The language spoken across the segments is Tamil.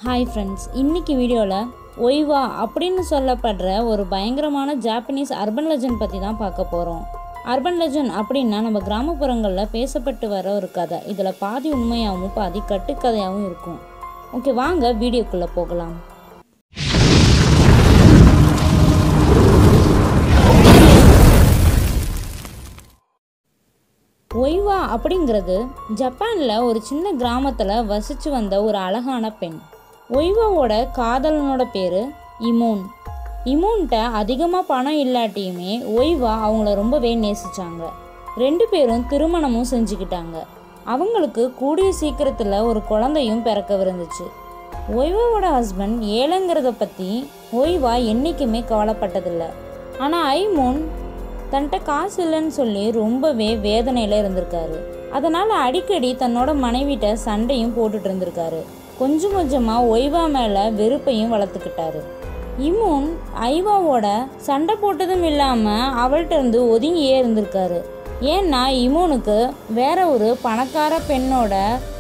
ஹாய் ஃப்ரெண்ட்ஸ் இன்னைக்கு வீடியோவில் ஒய்வா அப்படின்னு சொல்லப்படுற ஒரு பயங்கரமான ஜாப்பனீஸ் அர்பன் லெஜண்ட் பற்றி தான் பார்க்க போகிறோம் அர்பன் லெஜண்ட் அப்படின்னா நம்ம கிராமப்புறங்களில் பேசப்பட்டு வர ஒரு கதை இதில் பாதி உண்மையாகவும் பாதி கட்டுக்கதையாகவும் இருக்கும் ஓகே வாங்க வீடியோக்குள்ளே போகலாம் ஒய்வா அப்படிங்கிறது ஜப்பானில் ஒரு சின்ன கிராமத்தில் வசித்து வந்த ஒரு அழகான பெண் ஒய்வாவோட காதலனோட பேர் இமோன் இமோன்கிட்ட அதிகமாக பணம் இல்லாட்டியுமே ஒய்வா அவங்கள ரொம்பவே நேசிச்சாங்க ரெண்டு பேரும் திருமணமும் செஞ்சுக்கிட்டாங்க அவங்களுக்கு கூடிய சீக்கிரத்தில் ஒரு குழந்தையும் பிறக்கவிருந்துச்சு ஒய்வாவோட ஹஸ்பண்ட் ஏழைங்கிறத பற்றி ஒய்வா என்றைக்குமே கவலைப்பட்டதில்லை ஆனால் ஐமோன் தன்கிட்ட காசு இல்லைன்னு சொல்லி ரொம்பவே வேதனையில் இருந்திருக்காரு அதனால் அடிக்கடி தன்னோட மனைவிட்ட சண்டையும் போட்டுட்டு இருந்திருக்காரு கொஞ்சம் கொஞ்சமாக ஒய்வா மேலே வெறுப்பையும் வளர்த்துக்கிட்டாரு இமோன் ஐவாவோட சண்டை போட்டதும் இல்லாமல் அவள்கிட்ட இருந்து ஒதுங்கியே இருந்திருக்காரு ஏன்னா இமோனுக்கு வேற ஒரு பணக்கார பெண்ணோட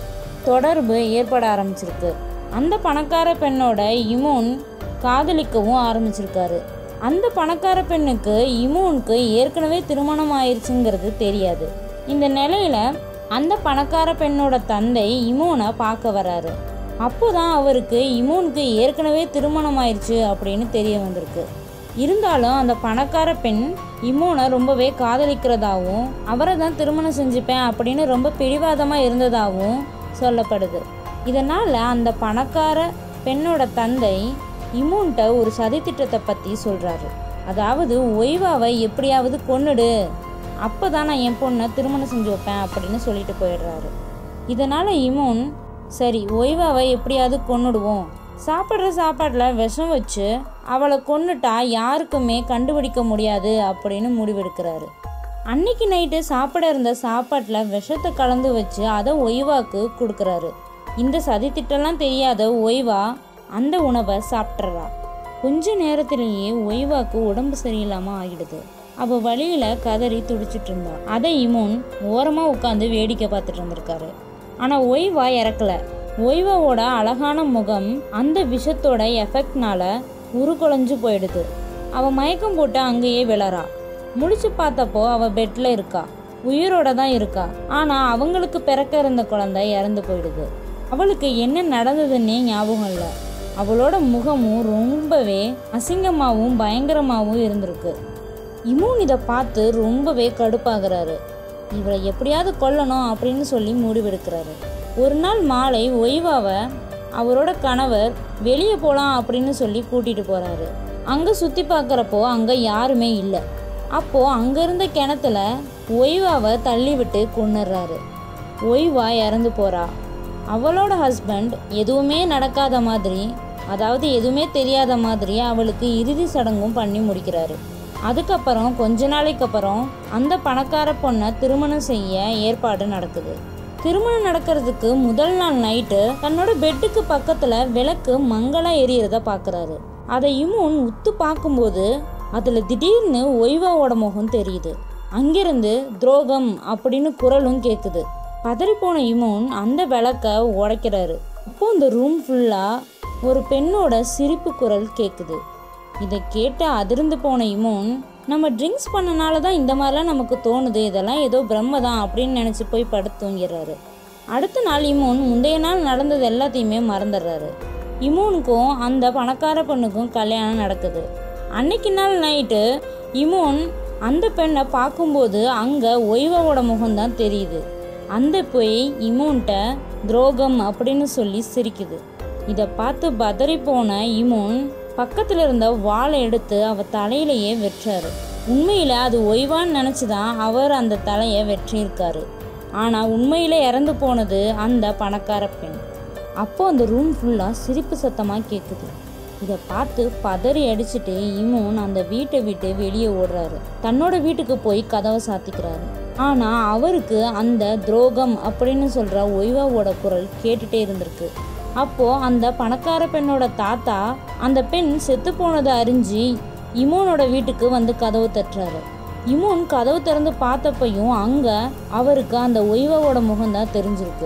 தொடர்பு ஏற்பட ஆரம்பிச்சிருக்கு அந்த பணக்கார பெண்ணோட இமோன் காதலிக்கவும் ஆரம்பிச்சிருக்காரு அந்த பணக்கார பெண்ணுக்கு இமோனுக்கு ஏற்கனவே திருமணம் ஆயிருச்சுங்கிறது தெரியாது இந்த நிலையில அந்த பணக்கார பெண்ணோட தந்தை இமோனை பார்க்க வராரு அப்போதான் அவருக்கு இமோனுக்கு ஏற்கனவே திருமணம் ஆயிருச்சு அப்படின்னு தெரிய வந்திருக்கு இருந்தாலும் அந்த பணக்கார பெண் இமோனை ரொம்பவே காதலிக்கிறதாவும் அவரை தான் திருமணம் செஞ்சுப்பேன் அப்படின்னு ரொம்ப பிடிவாதமாக இருந்ததாகவும் சொல்லப்படுது இதனால் அந்த பணக்கார பெண்ணோட தந்தை இமோன்ட்ட ஒரு சதித்திட்டத்தை பற்றி சொல்கிறாரு அதாவது ஒய்வாவை எப்படியாவது கொன்னுடு அப்போ தான் நான் என் பொண்ணை திருமணம் செஞ்சு வைப்பேன் அப்படின்னு சொல்லிட்டு போயிடுறாரு இதனால் இமோன் சரி ஒய்வாவை எப்படியாவது கொன்னுடுவோம் சாப்பிட்ற சாப்பாட்டில் விஷம் வச்சு அவளை கொன்னுட்டா யாருக்குமே கண்டுபிடிக்க முடியாது அப்படின்னு முடிவெடுக்கிறாரு அன்னைக்கு நைட்டு சாப்பிட இருந்த சாப்பாட்டில் விஷத்தை கலந்து வச்சு அதை ஒய்வாக்கு கொடுக்குறாரு இந்த சதித்திட்டம்லாம் தெரியாத ஒய்வா அந்த உணவை சாப்பிட்றா கொஞ்ச நேரத்திலேயே ஒய்வாக்கு உடம்பு சரியில்லாமல் ஆகிடுது அவள் வழியில் கதறி துடிச்சிட்டு இருந்தா அதை இமோன் ஓரமாக உட்காந்து வேடிக்கை பார்த்துட்டு இருந்திருக்காரு ஆனால் ஒய்வா இறக்கல ஒய்வாவோட அழகான முகம் அந்த விஷத்தோட எஃபெக்ட்னால உருக்குலைஞ்சு போயிடுது அவள் மயக்கம் போட்டு அங்கேயே விழறா முழிச்சு பார்த்தப்போ அவள் பெட்டில் இருக்கா உயிரோட தான் இருக்கா ஆனால் அவங்களுக்கு பிறக்க இருந்த குழந்தை இறந்து போயிடுது அவளுக்கு என்ன நடந்ததுன்னே ஞாபகம் இல்லை அவளோட முகமும் ரொம்பவே அசிங்கமாகவும் பயங்கரமாகவும் இருந்திருக்கு இமூன் இதை பார்த்து ரொம்பவே கடுப்பாகிறாரு இவளை எப்படியாவது கொல்லணும் அப்படின்னு சொல்லி முடிவெடுக்கிறாரு ஒரு நாள் மாலை ஒய்வாவை அவரோட கணவர் வெளியே போகலாம் அப்படின்னு சொல்லி கூட்டிகிட்டு போகிறாரு அங்கே சுற்றி பார்க்குறப்போ அங்கே யாருமே இல்லை அப்போது அங்கே இருந்த கிணத்துல ஒய்வாவை தள்ளி விட்டு கொண்டுடுறாரு ஒய்வா இறந்து போகிறா அவளோட ஹஸ்பண்ட் எதுவுமே நடக்காத மாதிரி அதாவது எதுவுமே தெரியாத மாதிரி அவளுக்கு இறுதி சடங்கும் பண்ணி முடிக்கிறாரு அதுக்கப்புறம் கொஞ்ச நாளைக்கு அப்புறம் அந்த பணக்கார பொண்ணை திருமணம் செய்ய ஏற்பாடு நடக்குது திருமணம் நடக்கிறதுக்கு முதல் நாள் நைட்டு தன்னோட பெட்டுக்கு பக்கத்தில் விளக்கு மங்களாக எரியறத பார்க்குறாரு அதை இமோன் உத்து பார்க்கும்போது அதில் திடீர்னு ஒய்வாவோட முகம் தெரியுது அங்கிருந்து துரோகம் அப்படின்னு குரலும் கேட்குது பதறிப்போன இமோன் அந்த விளக்க உடைக்கிறாரு அப்போ இந்த ரூம் ஃபுல்லாக ஒரு பெண்ணோட சிரிப்பு குரல் கேட்குது இதை கேட்டு அதிர்ந்து போன இமோன் நம்ம ட்ரிங்க்ஸ் பண்ணனால தான் இந்த மாதிரிலாம் நமக்கு தோணுது இதெல்லாம் ஏதோ பிரம்ம தான் அப்படின்னு நினச்சி போய் படுத்து தூங்கிடுறாரு அடுத்த நாள் இமோன் முந்தைய நாள் நடந்தது எல்லாத்தையுமே மறந்துடுறாரு இமோனுக்கும் அந்த பணக்கார பெண்ணுக்கும் கல்யாணம் நடக்குது அன்னைக்கு நாள் நைட்டு இமோன் அந்த பெண்ணை பார்க்கும்போது அங்கே ஒய்வாவோட முகம்தான் தெரியுது அந்த பொய் இமோன்ட்ட துரோகம் அப்படின்னு சொல்லி சிரிக்குது இதை பார்த்து பதறி போன இமோன் பக்கத்தில் இருந்த வாளை எடுத்து அவ தலையிலேயே வெற்றாரு உண்மையில் அது ஒய்வான்னு நினச்சி தான் அவர் அந்த தலையை வெற்றியிருக்காரு ஆனால் உண்மையில் இறந்து போனது அந்த பணக்கார பெண் அப்போ அந்த ரூம் ஃபுல்லாக சிரிப்பு சத்தமாக கேட்குது இதை பார்த்து பதறி அடிச்சுட்டு இமோன் அந்த வீட்டை விட்டு வெளியே ஓடுறாரு தன்னோட வீட்டுக்கு போய் கதவை சாத்திக்கிறாரு ஆனால் அவருக்கு அந்த துரோகம் அப்படின்னு சொல்கிற ஒய்வாவோட குரல் கேட்டுட்டே இருந்திருக்கு அப்போ அந்த பணக்கார பெண்ணோட தாத்தா அந்த பெண் செத்து போனதை அறிஞ்சு இமோனோட வீட்டுக்கு வந்து கதவு தட்டுறாரு இமோன் கதவு திறந்து பார்த்தப்பையும் அங்கே அவருக்கு அந்த ஒய்வாவோட முகம்தான் தெரிஞ்சிருக்கு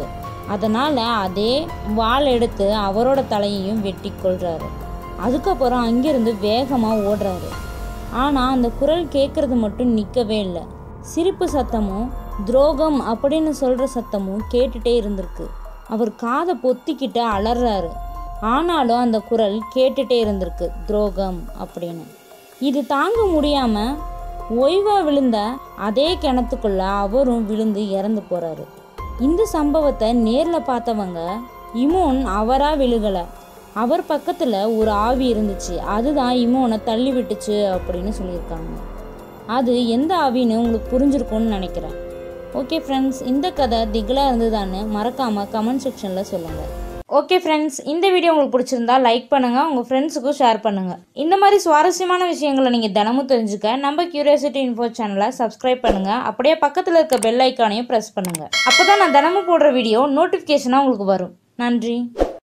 அதனால் அதே வாள் எடுத்து அவரோட தலையையும் வெட்டி கொள்றாரு அதுக்கப்புறம் அங்கிருந்து வேகமாக ஓடுறாரு ஆனால் அந்த குரல் கேட்குறது மட்டும் நிற்கவே இல்லை சிரிப்பு சத்தமும் துரோகம் அப்படின்னு சொல்கிற சத்தமும் கேட்டுட்டே இருந்திருக்கு அவர் காதை பொத்திக்கிட்டு அலறாரு ஆனாலும் அந்த குரல் கேட்டுட்டே இருந்திருக்கு துரோகம் அப்படின்னு இது தாங்க முடியாமல் ஓய்வா விழுந்த அதே கிணத்துக்குள்ள அவரும் விழுந்து இறந்து போறாரு இந்த சம்பவத்தை நேரில் பார்த்தவங்க இமோன் அவரா விழுகலை அவர் பக்கத்தில் ஒரு ஆவி இருந்துச்சு அதுதான் இமோனை தள்ளி விட்டுச்சு அப்படின்னு சொல்லியிருக்காங்க அது எந்த ஆவின்னு உங்களுக்கு புரிஞ்சிருக்கும்னு நினைக்கிறேன் ஓகே ஃப்ரெண்ட்ஸ் இந்த கதை திகிலாக இருந்ததான்னு மறக்காமல் கமெண்ட் செக்ஷனில் சொல்லுங்கள் ஓகே ஃப்ரெண்ட்ஸ் இந்த வீடியோ உங்களுக்கு பிடிச்சிருந்தா லைக் பண்ணுங்கள் உங்கள் ஃப்ரெண்ட்ஸுக்கும் ஷேர் பண்ணுங்கள் இந்த மாதிரி சுவாரஸ்யமான விஷயங்களை நீங்கள் தினமும் தெரிஞ்சுக்க நம்ம கியூரியாசிட்டி இன்ஃபோ சேனலை சப்ஸ்கிரைப் பண்ணுங்கள் அப்படியே பக்கத்தில் இருக்க பெல் ஐக்கானையும் ப்ரெஸ் பண்ணுங்கள் அப்போ தான் நான் தினமும் போடுற வீடியோ நோட்டிஃபிகேஷனாக உங்களுக்கு வரும் நன்றி